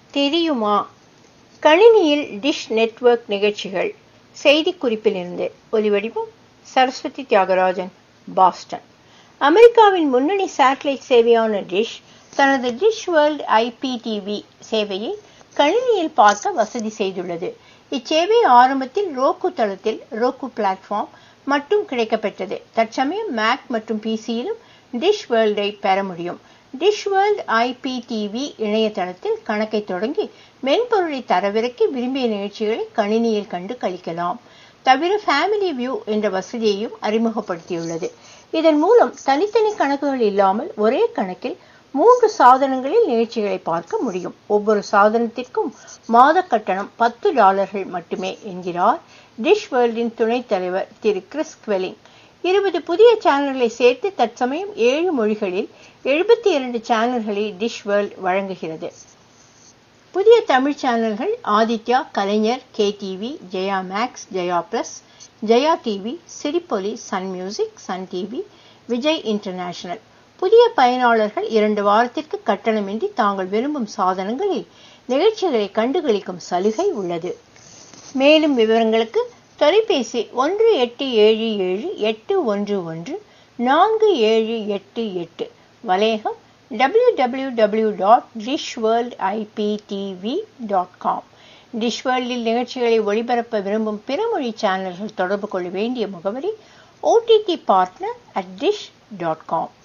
தெரியுமா கணினியில் dish network நிகழ்ச்சிகள் செய்திக்குறிப்பிலிருந்து ஒலிவடிவம் சரஸ்வதி தியாகராஜன் பாஸ்டன் அமெரிக்காவின் முன்னணி சேட்டலைட் சேவையான டிஷ் தனது டிஷ் வேர்ல்ட் ஐபிடிவி சேவையை கணினியில் பார்க்க வசதி செய்துள்ளது இச்சேவை ஆரம்பத்தில் ரோக்கு தளத்தில் ரோக்கு பிளாட்ஃபார்ம் மட்டும் கிடைக்கப்பெற்றது தற்சமயம் மேக் மற்றும் பிசியிலும் டிஷ் வேர்ல்டை பெற முடியும் டிஷ் வேர்ல்ட் ஐபிடிவி இணையதளத்தில் கணக்கை தொடங்கி மென்பொருளை தரவிறக்கி விரும்பிய நிகழ்ச்சிகளை கணினியில் கண்டு கழிக்கலாம் தவிர ஃபேமிலி வியூ என்ற வசதியையும் அறிமுகப்படுத்தியுள்ளது இதன் மூலம் தனித்தனி கணக்குகள் இல்லாமல் ஒரே கணக்கில் மூன்று சாதனங்களில் நிகழ்ச்சிகளை பார்க்க முடியும் ஒவ்வொரு சாதனத்திற்கும் மாத கட்டணம் பத்து டாலர்கள் மட்டுமே என்கிறார் டிஷ் வேர்ல்டின் துணைத் தலைவர் திரு கிறிஸ் குவெலிங் இருபது புதிய சேனல்களை சேர்த்து தற்சமயம் ஏழு மொழிகளில் எழுபத்தி இரண்டு சேனல்களை டிஷ் வேர்ல்ட் வழங்குகிறது புதிய தமிழ் சேனல்கள் Aditya Kalaignar K TV Jaya Max Jaya Plus Jaya TV Sirippoli Sun Music Sun TV Vijay international புதிய பயனாளர்கள் இரண்டு வாரத்திற்கு கட்டணமின்றி தாங்கள் விரும்பும் சாதனங்களில் நிகழ்ச்சிகளை கண்டுகளிக்கும் சலுகை உள்ளது மேலும் விவரங்களுக்கு தொலைபேசி ஒன்று எட்டு ஏழு ஏழு எட்டு ஒன்று ஒன்று நான்கு ஏழு எட்டு எட்டு வலையகம் W W W dot Dish World IPTV dot com Dish வேர்ல்டில் நிகழ்ச்சிகளை ஒளிபரப்ப விரும்பும் பிற மொழி சேனல்கள் தொடர்பு கொள்ள வேண்டிய முகவரி OTT partner at Dish dot com